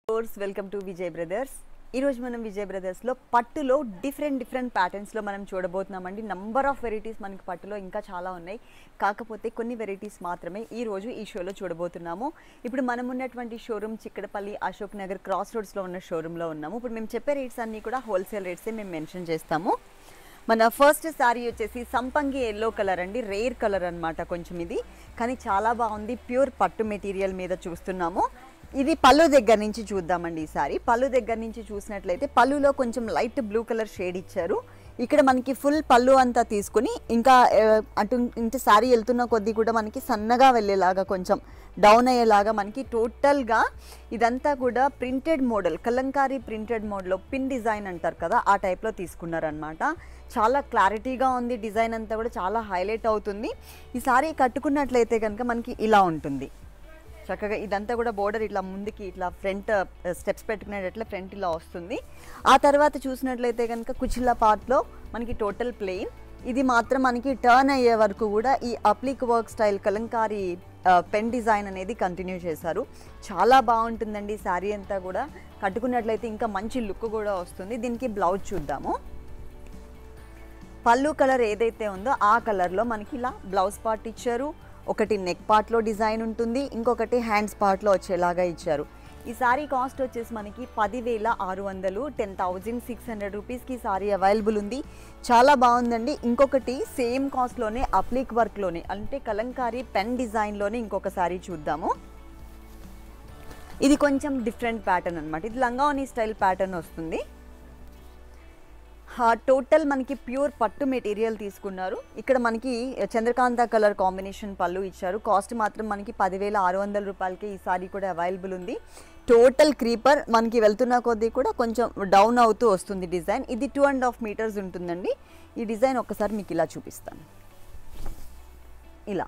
course welcome to Vijay brothers ఈరోజు మనం విజయ్ బ్రదర్స్లో పట్టులో డిఫరెంట్ డిఫరెంట్ ప్యాటర్న్స్లో మనం చూడబోతున్నామండి నంబర్ ఆఫ్ వెరైటీస్ మనకి పట్టులో ఇంకా చాలా ఉన్నాయి కాకపోతే కొన్ని వెరైటీస్ మాత్రమే ఈ రోజు ఈ షోలో చూడబోతున్నాము ఇప్పుడు మనం ఉన్నటువంటి షోరూమ్ చిక్కడపల్లి అశోక్ నగర్ క్రాస్ రోడ్స్లో ఉన్న షోరూంలో ఉన్నాము ఇప్పుడు మేము చెప్పే రేట్స్ అన్నీ కూడా హోల్సేల్ రేట్సే మేము మెన్షన్ చేస్తాము మన ఫస్ట్ శారీ వచ్చేసి సంపంగి ఎల్లో కలర్ అండి రేర్ కలర్ అన్నమాట కొంచెం ఇది కానీ చాలా బాగుంది ప్యూర్ పట్టు మెటీరియల్ మీద చూస్తున్నాము ఇది పళ్ళు దగ్గర నుంచి చూద్దామండి ఈ సారీ పళ్ళు దగ్గర నుంచి చూసినట్లయితే పళ్ళులో కొంచెం లైట్ బ్లూ కలర్ షేడ్ ఇచ్చారు ఇక్కడ మనకి ఫుల్ పళ్ళు అంతా తీసుకుని ఇంకా ఆ, అటు ఇంటి శారీ వెళ్తున్న కొద్దీ కూడా మనకి సన్నగా వెళ్ళేలాగా కొంచెం డౌన్ అయ్యేలాగా మనకి టోటల్గా ఇదంతా కూడా ప్రింటెడ్ మోడల్ కలంకారీ ప్రింటెడ్ మోడల్లో పిన్ డిజైన్ అంటారు కదా ఆ టైప్లో తీసుకున్నారనమాట చాలా క్లారిటీగా ఉంది డిజైన్ అంతా కూడా చాలా హైలైట్ అవుతుంది ఈ సారీ కట్టుకున్నట్లయితే కనుక మనకి ఇలా ఉంటుంది చక్కగా ఇదంతా కూడా బోర్డర్ ఇట్లా ముందుకి ఇట్లా ఫ్రంట్ స్టెప్స్ పెట్టుకునేటట్లే ఫ్రంట్ ఇలా వస్తుంది ఆ తర్వాత చూసినట్లయితే కనుక కుచిల్లా పార్ట్లో మనకి టోటల్ ప్లెయిన్ ఇది మాత్రం మనకి టర్న్ అయ్యే వరకు కూడా ఈ applique work style Kalamkari pen design అనేది కంటిన్యూ చేశారు చాలా బాగుంటుందండి శారీ అంతా కూడా కట్టుకున్నట్లయితే ఇంకా మంచి లుక్ కూడా వస్తుంది దీనికి బ్లౌజ్ చూద్దాము పళ్ళు కలర్ ఏదైతే ఉందో ఆ కలర్లో మనకి ఇలా బ్లౌజ్ పార్ట్ ఇచ్చారు ఒకటి నెక్ పార్ట్లో డిజైన్ ఉంటుంది ఇంకొకటి హ్యాండ్స్ పార్ట్లో వచ్చేలాగా ఇచ్చారు ఈ సారీ కాస్ట్ వచ్చేసి మనకి పదివేల ఆరు వందలు టెన్ థౌజండ్ సిక్స్ హండ్రెడ్ రూపీస్కి సారీ అవైలబుల్ ఉంది చాలా బాగుందండి ఇంకొకటి సేమ్ కాస్ట్లోనే అప్లిక్ వర్క్లోనే అంటే కలంకారీ పెన్ డిజైన్లోనే ఇంకొక సారీ చూద్దాము ఇది కొంచెం డిఫరెంట్ ప్యాటర్న్ అనమాట ఇది లంగావని స్టైల్ ప్యాటర్న్ వస్తుంది టోటల్ మనకి ప్యూర్ పట్టు మెటీరియల్ తీసుకున్నారు ఇక్కడ మనకి చంద్రకాంత కలర్ కాంబినేషన్ పళ్ళు ఇచ్చారు కాస్ట్ మాత్రం మనకి పదివేల ఆరు వందల రూపాయలకి ఈ సారీ కూడా అవైలబుల్ ఉంది టోటల్ క్రీపర్ మనకి వెళ్తున్న కొద్దీ కూడా కొంచెం డౌన్ అవుతూ వస్తుంది డిజైన్ ఇది టూ అండ్ హాఫ్ మీటర్స్ ఉంటుందండి ఈ డిజైన్ ఒక్కసారి మీకు ఇలా చూపిస్తాను ఇలా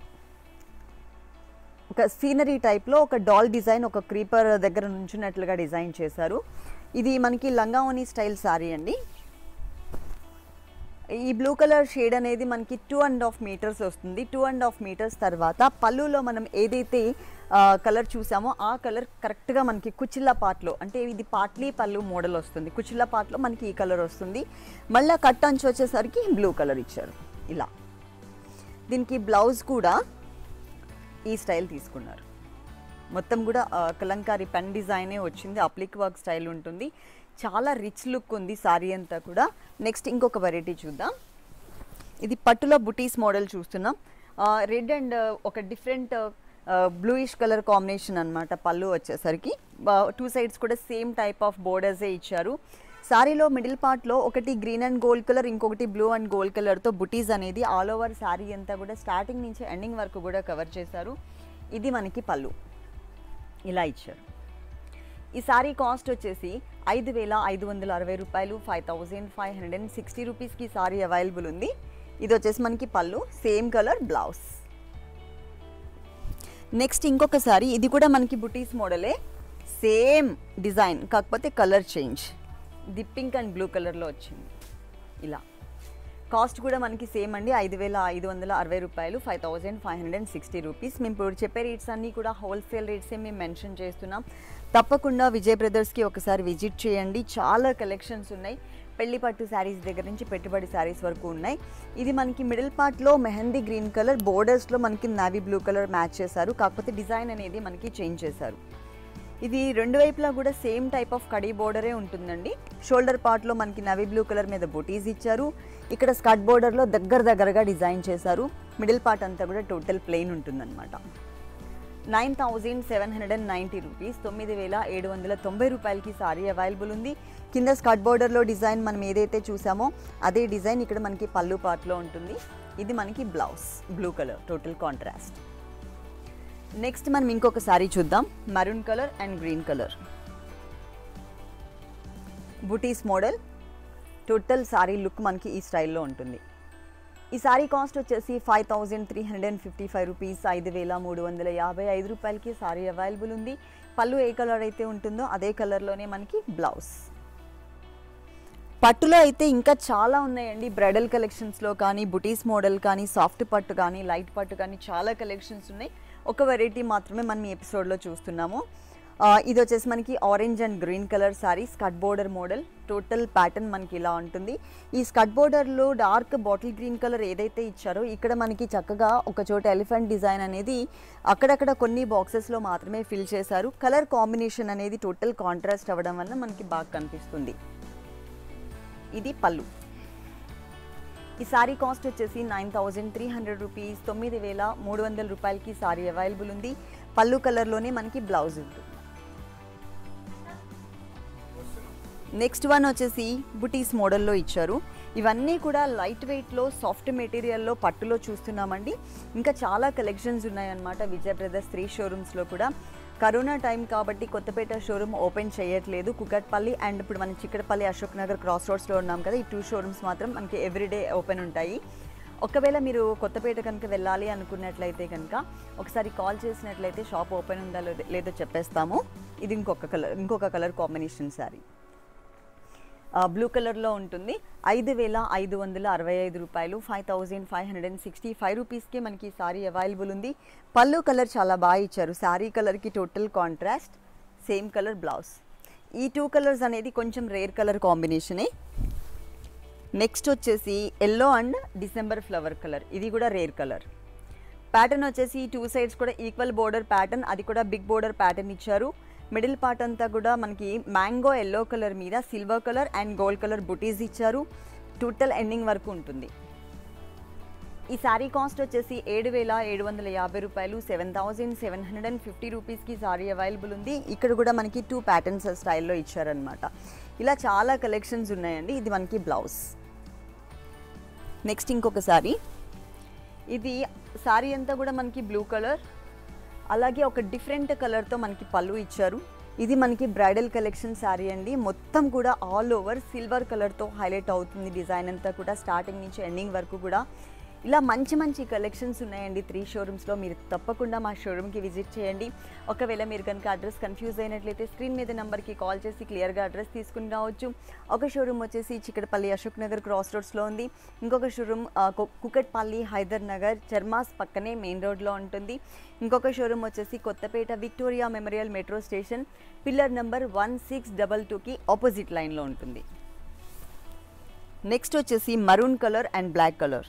ఒక సీనరీ టైప్లో ఒక డాల్ డిజైన్ ఒక క్రీపర్ దగ్గర నుంచున్నట్లుగా డిజైన్ చేశారు ఇది మనకి లంగావని స్టైల్ సారీ అండి ఈ బ్లూ కలర్ షేడ్ అనేది మనకి టూ అండ్ హాఫ్ మీటర్స్ వస్తుంది టూ అండ్ హాఫ్ మీటర్స్ తర్వాత పళ్ళులో మనం ఏదైతే కలర్ చూసామో ఆ కలర్ కరెక్ట్గా మనకి కుచిల్లా పార్ట్లో అంటే ఇది పాట్లీ పళ్ళు మోడల్ వస్తుంది కుచిల్లా పార్ట్లో మనకి ఈ కలర్ వస్తుంది మళ్ళీ కట్ అంచు వచ్చేసరికి బ్లూ కలర్ ఇచ్చారు ఇలా దీనికి బ్లౌజ్ కూడా ఈ స్టైల్ తీసుకున్నారు మొత్తం కూడా ఆ, కలంకారీ పెన్ డిజైనే వచ్చింది అప్లిక్ వర్క్ స్టైల్ ఉంటుంది చాలా రిచ్ లుక్ ఉంది సారీ అంతా కూడా నెక్స్ట్ ఇంకొక వెరైటీ చూద్దాం ఇది పట్టులో బుటీస్ మోడల్ చూస్తున్నాం రెడ్ అండ్ ఒక డిఫరెంట్ బ్లూయిష్ కలర్ కాంబినేషన్ అన్నమాట పళ్ళు వచ్చేసరికి టూ సైడ్స్ కూడా సేమ్ టైప్ ఆఫ్ బోర్డర్సే ఇచ్చారు సారీలో మిడిల్ పార్ట్లో ఒకటి గ్రీన్ అండ్ గోల్డ్ కలర్ ఇంకొకటి బ్లూ అండ్ గోల్డ్ కలర్తో బుటీస్ అనేది ఆల్ ఓవర్ శారీ అంతా కూడా స్టార్టింగ్ నుంచి ఎండింగ్ వరకు కూడా కవర్ చేశారు ఇది మనకి పళ్ళు ఇలా ఇచ్చారు ఈ సారీ కాస్ట్ వచ్చేసి ఐదు వేల ఐదు వందల అరవై రూపాయలు five thousand five hundred and sixty రూపీస్కి సారీ అవైలబుల్ ఉంది ఇది వచ్చేసి మనకి పళ్ళు సేమ్ కలర్ బ్లౌజ్ నెక్స్ట్ ఇంకొక సారీ ఇది కూడా మనకి బుటీస్ మోడలే సేమ్ డిజైన్ కాకపోతే కలర్ చేంజ్ ఇది పింక్ అండ్ బ్లూ కలర్లో వచ్చింది ఇలా కాస్ట్ కూడా మనకి సేమ్ అండి ఐదు వేల ఐదు వందల అరవై రూపాయలు five thousand five hundred and sixty rupees మేము ఇప్పుడు చెప్పే రేట్స్ అన్నీ కూడా హోల్సేల్ రేట్సే మేము మెన్షన్ చేస్తున్నాం తప్పకుండా విజయ్ బ్రదర్స్కి ఒకసారి విజిట్ చేయండి చాలా కలెక్షన్స్ ఉన్నాయి పెళ్లి పట్టు శారీస్ దగ్గర నుంచి పెట్టుబడి శారీస్ వరకు ఉన్నాయి ఇది మనకి మిడిల్ పార్ట్లో మెహందీ గ్రీన్ కలర్ బోర్డర్స్లో మనకి నావీ బ్లూ కలర్ మ్యాచ్ చేశారు కాకపోతే డిజైన్ అనేది మనకి చేంజ్ చేశారు ఇది రెండు వైపులా కూడా సేమ్ టైప్ ఆఫ్ కడీ బోర్డరే ఉంటుందండి షోల్డర్ పార్ట్లో మనకి నవీ బ్లూ కలర్ మీద బొటీస్ ఇచ్చారు ఇక్కడ స్కర్ట్ బోర్డర్లో దగ్గర దగ్గరగా డిజైన్ చేశారు మిడిల్ పార్ట్ అంతా కూడా టోటల్ ప్లెయిన్ ఉంటుందన్నమాట nine thousand seven hundred and ninety rupees తొమ్మిది వేల ఏడు వందల తొంభై రూపాయలకి సారీ అవైలబుల్ ఉంది కింద స్కర్ట్ బోర్డర్లో డిజైన్ మనం ఏదైతే చూసామో అదే డిజైన్ ఇక్కడ మనకి పళ్ళు పార్ట్లో ఉంటుంది ఇది మనకి blouse blue colour total contrast next మనం ఇంకొక సారీ చూద్దాం maroon colour and green colour బుటీస్ మోడల్ టోటల్ సారీ లుక్ మనకి ఈ స్టైల్లో ఉంటుంది ఈ సారీ కాస్ట్ వచ్చేసి five thousand three hundred and fifty five rupees ఐదు వేల మూడు వందల యాభై ఐదు రూపాయలకి సారీ అవైలబుల్ ఉంది పళ్ళు ఏ కలర్ అయితే ఉంటుందో అదే కలర్లోనే మనకి బ్లౌజ్ పట్టులో అయితే ఇంకా చాలా ఉన్నాయండి బ్రైడల్ కలెక్షన్స్లో కానీ బుటీస్ మోడల్ కానీ సాఫ్ట్ పట్టు కానీ లైట్ పట్టు కానీ చాలా కలెక్షన్స్ ఉన్నాయి ఒక వెరైటీ మాత్రమే మనం ఈ ఎపిసోడ్లో చూస్తున్నాము ఆ, ఆ, ఇది వచ్చేసి మనకి orange and green colour sari స్కట్ బోర్డర్ మోడల్ టోటల్ ప్యాటర్న్ మనకి ఇలా ఉంటుంది ఈ స్కట్ బోర్డర్లో డార్క్ బాటిల్ గ్రీన్ కలర్ ఏదైతే ఇచ్చారో ఇక్కడ మనకి చక్కగా ఒక చోట ఎలిఫెంట్ డిజైన్ అనేది అక్కడక్కడ కొన్ని బాక్సెస్లో మాత్రమే ఫిల్ చేశారు కలర్ కాంబినేషన్ అనేది టోటల్ కాంట్రాస్ట్ అవ్వడం వల్ల మనకి బాగా కనిపిస్తుంది ఇది పళ్ళు ఈ సారీ కాస్ట్ వచ్చేసి nine thousand three hundred rupees తొమ్మిది వేల మూడు వందల రూపాయలకి సారీ అవైలబుల్ ఉంది పళ్ళు కలర్లోనే మనకి బ్లౌజ్ ఉంటుంది నెక్స్ట్ వన్ వచ్చేసి బుటీస్ మోడల్లో ఇచ్చారు ఇవన్నీ కూడా లైట్ వెయిట్లో సాఫ్ట్ మెటీరియల్లో పట్టులో చూస్తున్నామండి ఇంకా చాలా కలెక్షన్స్ ఉన్నాయన్నమాట విజయ్ బ్రదర్స్ త్రీ షోరూమ్స్లో కూడా కరోనా టైం కాబట్టి కొత్తపేట షోరూమ్ ఓపెన్ చేయట్లేదు కుకట్పల్లి అండ్ ఇప్పుడు మనం చిక్కడపల్లి అశోక్ నగర్ క్రాస్ రోడ్స్లో ఉన్నాం కదా ఈ టూ షోరూమ్స్ మాత్రం మనకి ఎవ్రీడే ఓపెన్ ఉంటాయి ఒకవేళ మీరు కొత్తపేట కనుక వెళ్ళాలి అనుకున్నట్లయితే కనుక ఒకసారి కాల్ చేసినట్లయితే షాప్ ఓపెన్ ఉందా లేదో- లేదో చెప్పేస్తాము ఇది ఇంకొక కలర్ ఇంకొక కలర్ కాంబినేషన్ శారీ బ్లూ కలర్లో ఉంటుంది ఐదు వేల ఐదు వందల అరవై ఐదు రూపాయలు five thousand five hundred and sixty five రూపీస్కి మనకి ఈ సారీ అవైలబుల్ ఉంది పళ్ళు కలర్ చాలా బాగా ఇచ్చారు శారీ కలర్కి total contrast same colour blouse ఈ టూ కలర్స్ అనేది కొంచెం రేర్ కలర్ కాంబినేషనే నెక్స్ట్ వచ్చేసి yellow and December flower colour ఇది కూడా రేర్ కలర్ ప్యాటర్న్ వచ్చేసి టూ సైడ్స్ కూడా ఈక్వల్ బోర్డర్ ప్యాటర్న్ అది కూడా బిగ్ బోర్డర్ ప్యాటర్న్ ఇచ్చారు మిడిల్ పార్ట్ అంతా కూడా మనకి మ్యాంగో ఎల్లో కలర్ మీద silver colour and gold colour బుటీస్ ఇచ్చారు టోటల్ ఎండింగ్ వరకు ఉంటుంది ఈ శారీ కాస్ట్ వచ్చేసి ఏడు వేల ఏడు వందల యాభై రూపాయలు seven thousand seven hundred and fifty రూపీస్కి సారీ అవైలబుల్ ఉంది ఇక్కడ కూడా మనకి టూ ప్యాటర్న్స్ స్టైల్లో ఇచ్చారనమాట ఇలా చాలా కలెక్షన్స్ ఉన్నాయండి ఇది మనకి బ్లౌజ్ నెక్స్ట్ ఇంకొక సారీ ఇది సారీ అంతా కూడా మనకి బ్లూ కలర్ అలాగే ఒక డిఫరెంట్ కలర్తో మనకి పళ్ళు ఇచ్చారు ఇది మనకి బ్రైడల్ కలెక్షన్ శారీ అండి మొత్తం కూడా ఆల్ ఓవర్ సిల్వర్ కలర్తో హైలైట్ అవుతుంది డిజైన్ అంతా కూడా స్టార్టింగ్ నుంచి ఎండింగ్ వరకు కూడా ఇలా మంచి మంచి కలెక్షన్స్ ఉన్నాయండి త్రీ షోరూమ్స్లో మీరు తప్పకుండా మా షోరూమ్కి విజిట్ చేయండి ఒకవేళ మీరు కనుక అడ్రస్ కన్ఫ్యూజ్ అయినట్లయితే స్క్రీన్ మీద నెంబర్కి కాల్ చేసి క్లియర్గా అడ్రస్ తీసుకుని రావచ్చు ఒక షోరూమ్ వచ్చేసి చిక్కడపల్లి అశోక్ నగర్ క్రాస్ రోడ్స్లో ఉంది ఇంకొక షోరూమ్ ఆ, కు- కుకట్పల్లి హైదర్ నగర్ చర్మాస్ పక్కనే మెయిన్ రోడ్లో ఉంటుంది ఇంకొక షోరూమ్ వచ్చేసి Kothapet Victoria memorial metro station pillar number one six double టూకి ఆపోజిట్ లైన్లో ఉంటుంది నెక్స్ట్ వచ్చేసి maroon colour and black colour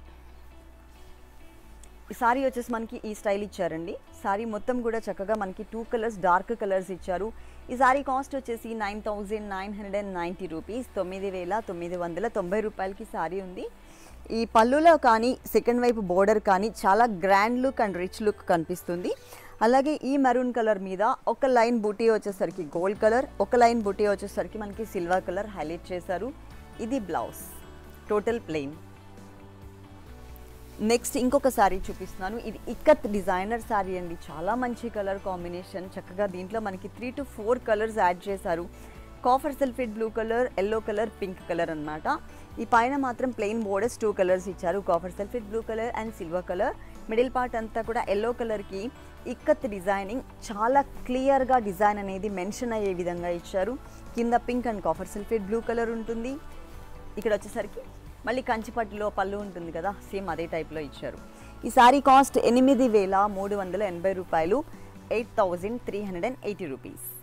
ఈ సారీ వచ్చేసి మనకి ఈ స్టైల్ ఇచ్చారండి సారీ మొత్తం కూడా చక్కగా మనకి టూ కలర్స్ డార్క్ కలర్స్ ఇచ్చారు ఈ సారీ కాస్ట్ వచ్చేసి nine thousand nine hundred and ninety rupees తొమ్మిది వేల తొమ్మిది వందల తొంభై రూపాయలకి సారీ ఉంది ఈ పళ్ళులో కానీ సెకండ్ వైపు బోర్డర్ కానీ చాలా grand look and rich look కనిపిస్తుంది అలాగే ఈ మెరూన్ కలర్ మీద ఒక లైన్ బూటీ వచ్చేసరికి గోల్డ్ కలర్ ఒక లైన్ బూటీ వచ్చేసరికి మనకి సిల్వర్ కలర్ హైలైట్ చేశారు ఇది బ్లౌజ్ టోటల్ ప్లెయిన్ నెక్స్ట్ ఇంకొక శారీ చూపిస్తున్నాను ఇది ఇక్కత్ డిజైనర్ శారీ అండి చాలా మంచి కలర్ కాంబినేషన్ చక్కగా దీంట్లో మనకి three to four colours add చేశారు copper sulphate blue colour yellow colour pink colour అన్నమాట ఈ పైన మాత్రం ప్లెయిన్ బోర్డర్స్ టూ కలర్స్ ఇచ్చారు copper sulphate blue colour and silver colour middle part అంతా కూడా ఎల్లో కలర్కి ఇక్కత్ డిజైనింగ్ చాలా క్లియర్గా డిజైన్ అనేది మెన్షన్ అయ్యే విధంగా ఇచ్చారు కింద pink and copper sulphate blue colour ఉంటుంది ఇక్కడ వచ్చేసరికి మళ్ళీ కంచిపట్టులో పళ్ళు ఉంటుంది కదా సేమ్ అదే టైప్లో ఇచ్చారు ఈ సారీ కాస్ట్ ఎనిమిది వేల మూడు వందల ఎనభై రూపాయలు eight thousand three hundred and eighty rupees